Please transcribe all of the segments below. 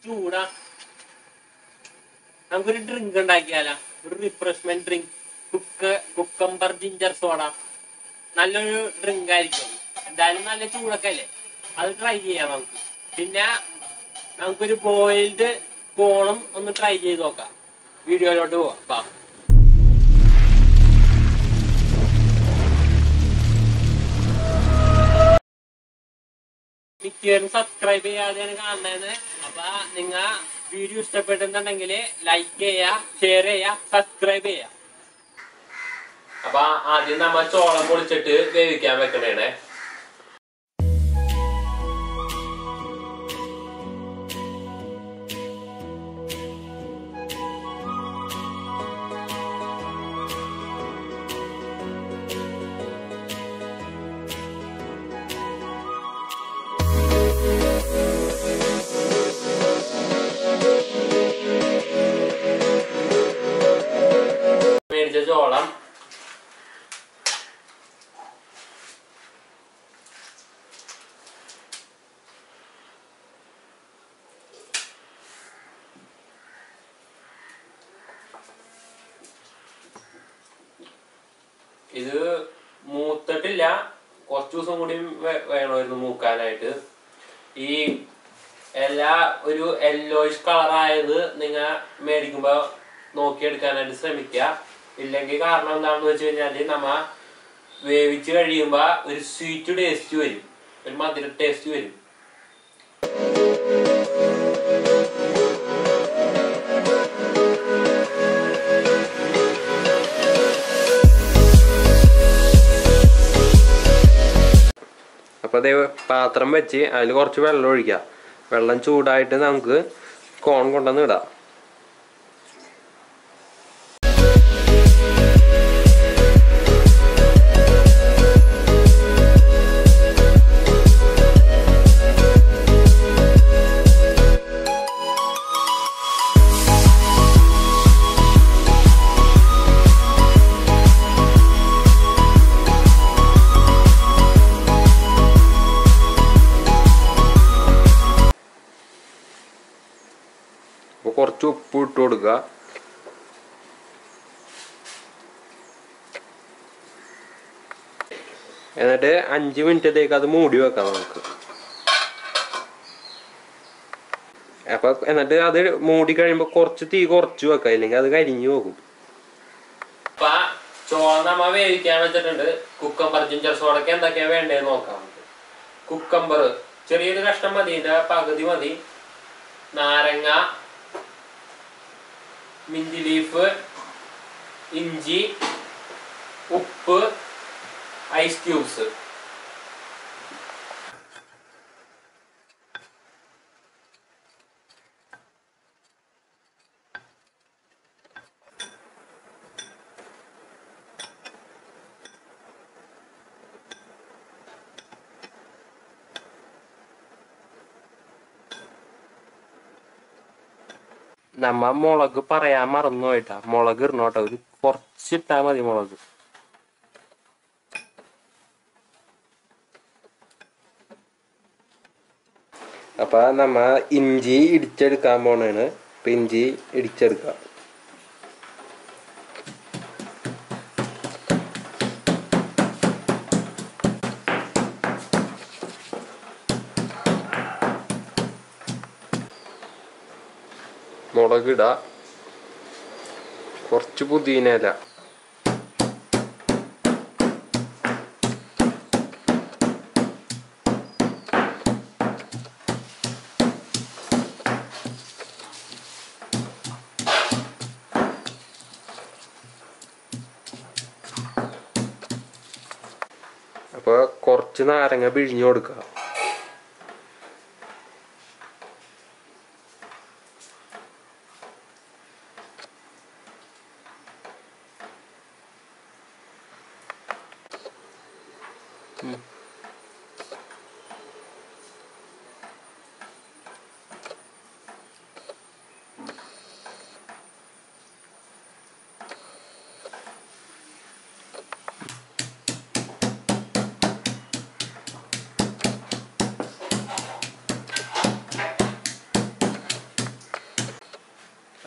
ചൂടാ നമുക്കൊരു ഡ്രിങ്ക് ഉണ്ടാക്കിയാലോ ഒരു റിഫ്രഷ്മെന്റ് ഡ്രിങ്ക് കുക്ക് കുക്കമ്പർ ജിഞ്ചർ സോഡ നല്ലൊരു ഡ്രിങ്ക് ആയിരിക്കും എന്തായാലും നല്ല ചൂടൊക്കെ അല്ലേ അത് ട്രൈ ചെയ്യാം നമുക്ക് പിന്നെ നമുക്കൊരു ബോയിൽഡ് കോണും ഒന്ന് ട്രൈ ചെയ്ത് നോക്കാം വീഡിയോയിലോട്ട് പോവാം വാ. മിക്കവരും സബ്സ്ക്രൈബ് ചെയ്യാതെയാണ് കാണുന്നത് അപ്പൊ നിങ്ങ വീഡിയോ ഇഷ്ടപ്പെട്ടുന്നുണ്ടെങ്കിൽ ലൈക്ക് ചെയ്യാ ഷെയർ ചെയ്യാ സബ്സ്ക്രൈബ് ചെയ്യാ അപ്പൊ ആദ്യം നമ്മ ചോളം പൊളിച്ചിട്ട് വേവിക്കാൻ വെക്കണേണേ മേടിച്ച ചോളം ഇത് മൂത്തിട്ടില്ല കുറച്ച് ദിവസം കൂടി വേ- വേണമായിരുന്നു മൂക്കാനായിട്ട് ഈ എല്ലാ ഒരു യെല്ലോയിഷ് കളറായത് നിങ്ങൾ മേടിക്കുമ്പോൾ നോക്കിയെടുക്കാനായിട്ട് ശ്രമിക്കുക ഇല്ലെങ്കിൽ കാരണം എന്താണെന്ന് വെച്ച് കഴിഞ്ഞാൽ നമ്മ വേവിച്ച് കഴിയുമ്പോൾ ഒരു സ്വീറ്റ് ടേസ്റ്റ് വരും ഒരു മധുര ടേസ്റ്റ് വരും അപ്പോൾ അതേ പാത്രം വെച്ച് അതിൽ കുറച്ച് വെള്ളം ഒഴിക്കുക വെള്ളം ചൂടായിട്ട് നമുക്ക് കോൺ കൊണ്ടുവന്ന് ഇടാം അപ്പോൾ കുറച്ച് ഉപ്പ് ഇട്ട് കൊടുക്കുക എന്നിട്ട് അഞ്ച് മിനിറ്റത്തേക്ക് അത് മൂടി വെക്കാം നമുക്ക് അപ്പൊ എന്നിട്ട് അത് മൂടി കഴിയുമ്പോ കുറച്ച് തീ കുറച്ച് വെക്കാം ഇല്ലെങ്കിൽ അത് കരിഞ്ഞു പോകും ചോളം നമ്മ വേവിക്കാൻ വെച്ചിട്ടുണ്ട് കുക്കമ്പർ ജിഞ്ചർ സോഡക്ക് എന്തൊക്കെയാ വേണ്ടതെന്ന് നോക്കാം നമുക്ക് കുക്കമ്പർ ചെറിയൊരു കഷ്ണം മതി ഇതിന്റെ പകുതി മതി നാരങ്ങ മിഞ്ചി ലീഫ് ഇഞ്ചി ഉപ്പ് ഐസ് ക്യൂബ്സ് നമ്മ മുളക് പറയാൻ മറന്നു പോയിട്ടാ മുളക് ഇടണോട്ടോ ഒരു കുറച്ചിട്ടാ മതി മുളക് അപ്പൊ നമ്മ ഇഞ്ചി ഇടിച്ചെടുക്കാൻ പോണാണ് അപ്പൊ ഇഞ്ചി ഇടിച്ചെടുക്കാം മുളക് ഇടാ കുറച്ച് പുതിനയില അപ്പൊ കുറച്ച് നാരങ്ങ പിഴിഞ്ഞു കൊടുക്കുക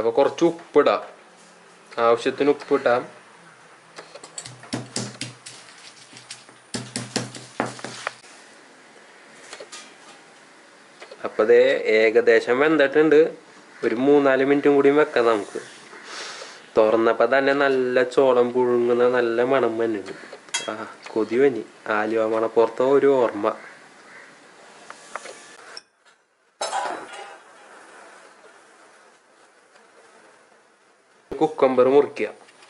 അപ്പോൾ കുറച്ച് ഉപ്പിടാം ആവശ്യത്തിന് ഉപ്പിടാം അപ്പോൾ അതേ ഏകദേശം വെന്തിട്ടുണ്ട് ഒരു മൂന്നാല് മിനിറ്റും കൂടി വെക്കാം നമുക്ക് തുറന്നപ്പോൾ തന്നെ നല്ല ചോളം പുഴുങ്ങുന്ന നല്ല മണം വന്നിട്ട് ആ കൊതി വന്നി ആലുവ മണപ്പുറത്തെ ഒരു ഓർമ്മ കുക്കമ്പർ മുറിക്കുക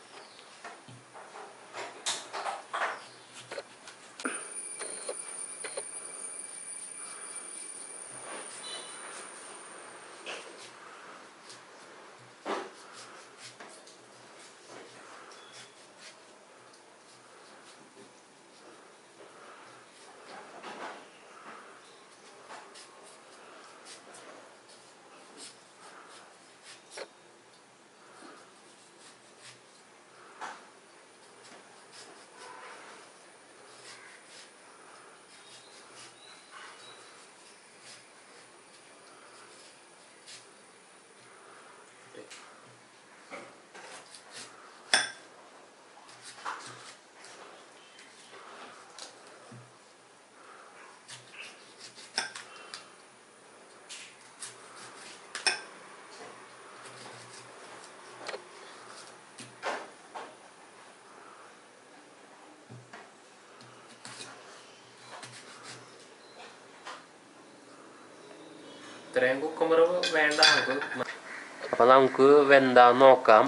ഇത്രയും കുക്കുമ്പർ വേണ്ട നമുക്ക് അപ്പൊ നമുക്ക് വെന്താന്ന് നോക്കാം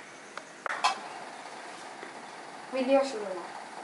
വലിയ കഷ്ണമുള്ള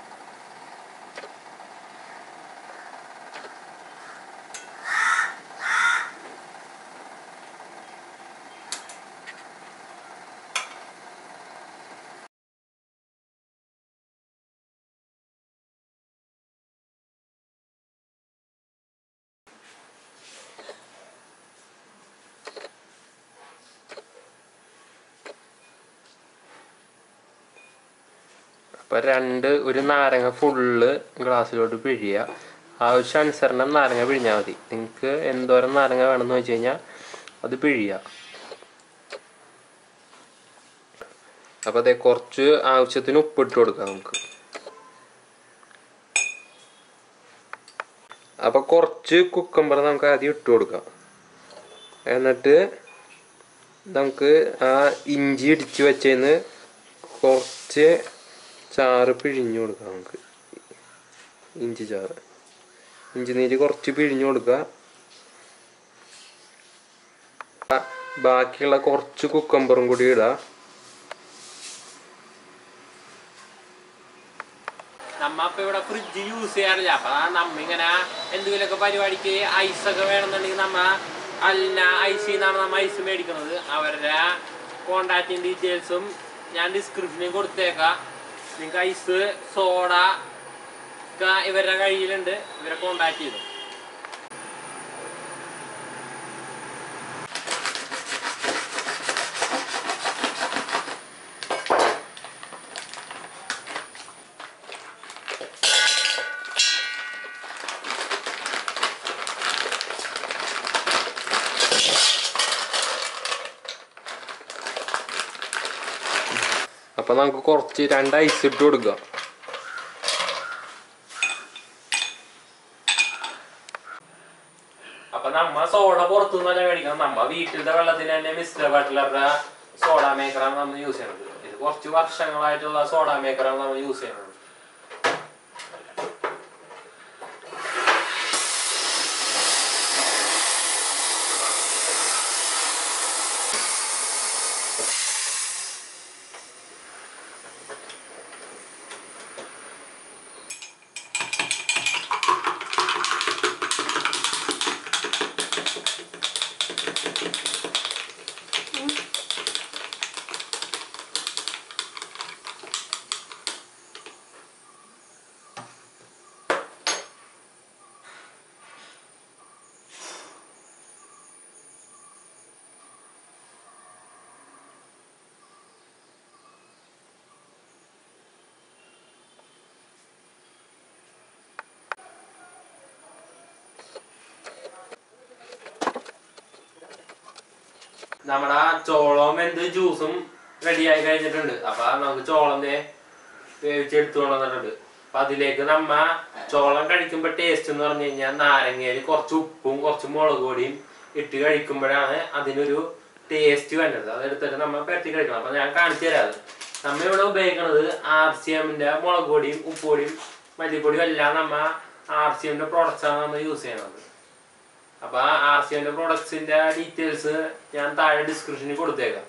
അപ്പൊ രണ്ട് ഒരു നാരങ്ങ ഫുള്ള് ഗ്ലാസ്സിലോട്ട് പിഴിയുക ആവശ്യാനുസരണം നാരങ്ങ പിഴിഞ്ഞാൽ മതി നിങ്ങൾക്ക് എന്തോരം നാരങ്ങ വേണമെന്ന് വെച്ച് കഴിഞ്ഞാൽ അത് പിഴിയുക അപ്പൊ അതെ കുറച്ച് ആവശ്യത്തിന് ഉപ്പിട്ട് കൊടുക്കാം നമുക്ക് അപ്പൊ കുറച്ച് കുക്കമ്പർ നമുക്ക് ആദ്യം ഇട്ട് കൊടുക്കാം എന്നിട്ട് നമുക്ക് ആ ഇഞ്ചി ഇടിച്ച് വെച്ചതിന് കുറച്ച് ചാറ് പിഴിഞ്ഞു കൊടുക്കാം നമുക്ക് ഇഞ്ചി ചാറ് ഇഞ്ചി നീര് കുറച്ച് പിഴിഞ്ഞു കൊടുക്കുക ബ- ബാക്കിയുള്ള കുറച്ച് കുക്കമ്പറും കൂടി ഇടാം നമ്മ ഇപ്പൊ ഇവിടെ ഫ്രിഡ്ജ് യൂസ് ചെയ്യാറില്ല അപ്പൊ നമ്മ ഇങ്ങനെ എന്തെങ്കിലുമൊക്കെ പരിപാടിക്ക് ഐസ് ഒക്കെ വേണമെന്നുണ്ടെങ്കിൽ നമ്മ അല്ല ഐസ് എന്നാണ് നമ്മ ഐസ് മേടിക്കുന്നത് അവരുടെ കോണ്ടാക്റ്റിംഗ് ഡീറ്റെയിൽസും ഞാൻ ഡിസ്ക്രിപ്ഷനിൽ കൊടുത്തേക്കാം നിങ്ങൾക്ക് ഐസ് സോഡ ഒക്കെ ഇവരുടെ കയ്യിലുണ്ട് ഇവരെ കോണ്ടാക്ട് ചെയ്തു അപ്പൊ നമുക്ക് കുറച്ച് രണ്ട് ഐസ് ഇട്ട് കൊടുക്കാം അപ്പൊ നമ്മ സോഡ പുറത്തുനിന്നല്ല മേടിക്കണം നമ്മ വീട്ടിലത്തെ വെള്ളത്തിന് തന്നെ മിസ്റ്റർ ബട്ട്ലറുടെ സോഡ മേക്കറാണ് നമ്മൾ യൂസ് ചെയ്യുന്നത് ഇത് കുറച്ച് വർഷങ്ങളായിട്ടുള്ള സോഡ മേക്കറാണ് നമ്മൾ യൂസ് ചെയ്യുന്നത് നമ്മുടെ ചോളം എന്ത് ജ്യൂസും റെഡി ആയി കഴിഞ്ഞിട്ടുണ്ട് അപ്പൊ നമുക്ക് ചോളം ദേ വേവിച്ചെടുത്തു കൊണ്ടുവന്നിട്ടുണ്ട് അപ്പൊ അതിലേക്ക് നമ്മ ചോളം കഴിക്കുമ്പോ ടേസ്റ്റ് എന്ന് പറഞ്ഞു കഴിഞ്ഞാൽ നാരങ്ങയിൽ കുറച്ച് ഉപ്പും കുറച്ച് മുളക് പൊടിയും ഇട്ട് കഴിക്കുമ്പോഴാണ് അതിനൊരു ടേസ്റ്റ് വരുന്നത് അതെടുത്തിട്ട് നമ്മൾ പെരട്ടി കഴിക്കണം അപ്പൊ ഞാൻ കാണിച്ചു തരാം അത് നമ്മ ഇവിടെ ഉപയോഗിക്കുന്നത് ആർ സി എമ്മിന്റെ മുളക് പൊടിയും ഉപ്പ് പൊടിയും മല്ലിപ്പൊടിയും എല്ലാം നമ്മ ആർ സി എമ്മിന്റെ പ്രോഡക്റ്റ്സ് ആണ് നമ്മൾ യൂസ് ചെയ്യുന്നത് അപ്പൊ ആർ സി എമ്മിന്റെ പ്രോഡക്ട്സിന്റെ ഡീറ്റെയിൽസ് ഞാൻ താഴെ ഡിസ്ക്രിപ്ഷനിൽ കൊടുത്തേക്കാം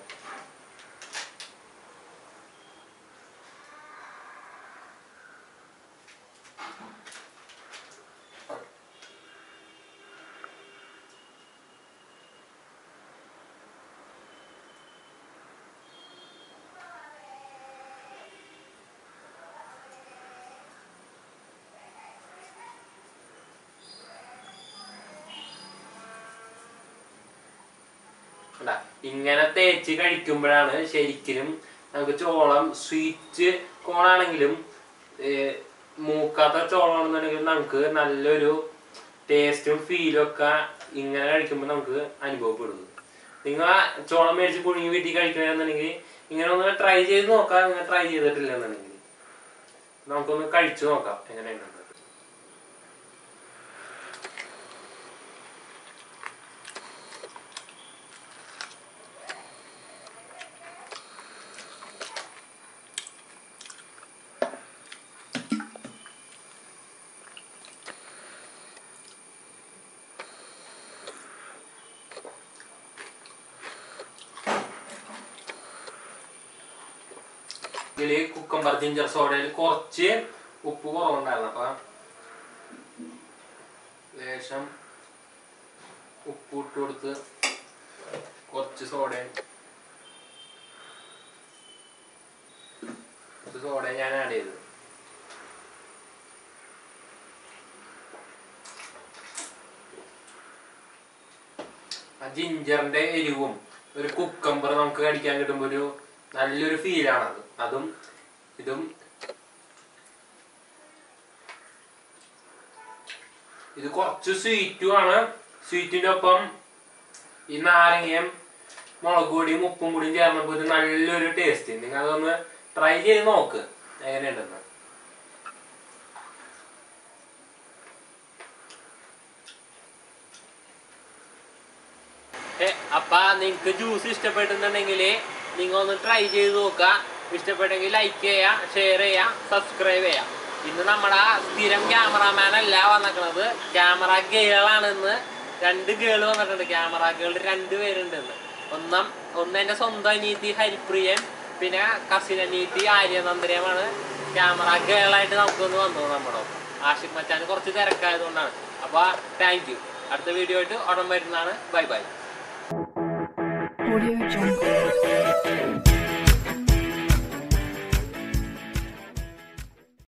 കണ്ടാ? ഇങ്ങനെ തേച്ച് കഴിക്കുമ്പോഴാണ് ശരിക്കും നമുക്ക് ചോളം സ്വീറ്റ് കോണാണെങ്കിലും ഏർ, മൂക്കാത്ത ചോളമാണെന്നുണ്ടെങ്കിൽ നമുക്ക് നല്ലൊരു ടേസ്റ്റും ഫീലും ഒക്കെ ഇങ്ങനെ കഴിക്കുമ്പോൾ നമുക്ക് അനുഭവപ്പെടുന്നു നിങ്ങൾ ചോളം മേടിച്ച് പുഴുങ്ങി വീട്ടിൽ കഴിക്കണമെന്നുണ്ടെങ്കിൽ ഇങ്ങനെ ഒന്ന് ട്രൈ ചെയ്ത് നോക്കാം നിങ്ങൾ ട്രൈ ചെയ്തിട്ടില്ല എന്നുണ്ടെങ്കിൽ നമുക്കൊന്ന് കഴിച്ചു നോക്കാം എങ്ങനെയുണ്ടെന്ന് ഇതില് കുക്കമ്പർ ജിഞ്ചർ സോഡയിൽ കുറച്ച് ഉപ്പ് കുറവുണ്ടായിരുന്നു അപ്പൊ ലേശം ഉപ്പ് ഇട്ട് കൊടുത്ത് കുറച്ച് സോഡ കുറച്ച് സോഡ ഞാൻ ആഡ് ചെയ്തു ആ ജിഞ്ചറിന്റെ എരിവും ഒരു കുക്കമ്പർ നമുക്ക് കടിക്കാൻ കിട്ടുമ്പോ ഒരു നല്ലൊരു ഫീലാണ് അത് അതും ഇതും ഇത് കുറച്ച് സ്വീറ്റും ആണ് സ്വീറ്റിന്റെ ഒപ്പം ഈ നാരങ്ങയും മുളക് പൊടിയും ഉപ്പും കൂടിയും ചേർന്നപ്പോൾ ഒരു നല്ലൊരു ടേസ്റ്റ് നിങ്ങൾ അതൊന്ന് ട്രൈ ചെയ്ത് നോക്ക് എങ്ങനെയുണ്ടെന്ന് ഏ, അപ്പൊ നിങ്ങക്ക് ജ്യൂസ് ഇഷ്ടപ്പെട്ടുന്നുണ്ടെങ്കിൽ നിങ്ങൾ ഒന്ന് ട്രൈ ചെയ്ത് നോക്കുക ഇഷ്ടപ്പെട്ടെങ്കിൽ ലൈക്ക് ചെയ്യാം ഷെയർ ചെയ്യാം സബ്സ്ക്രൈബ് ചെയ്യാം ഇന്ന് നമ്മുടെ സ്ഥിരം ക്യാമറാമാൻ അല്ല വന്നിട്ടുള്ളത് ക്യാമറ ഗേളാണ് ഇന്ന് രണ്ട് ഗേള് വന്നിട്ടുണ്ട് ക്യാമറ ഗേൾ രണ്ട് പേരുണ്ട് ഇന്ന് ഒന്നാം ഒന്ന് എന്റെ സ്വന്തം അനീതി ഹരിപ്രിയൻ പിന്നെ കസിൻ അനീതി ആര്യനന്ദനമാണ് ക്യാമറ ഗേളായിട്ട് നമുക്കൊന്ന് വന്നു നമ്മുടെ ഒപ്പം. ആഷിഖ് മച്ചാൻ കുറച്ച് തിരക്കായതുകൊണ്ടാണ് അപ്പൊ താങ്ക് യു അടുത്ത വീഡിയോ ആയിട്ട് ഉടൻ വരുന്നതാണ് ബൈ ബൈ Audio Jungle.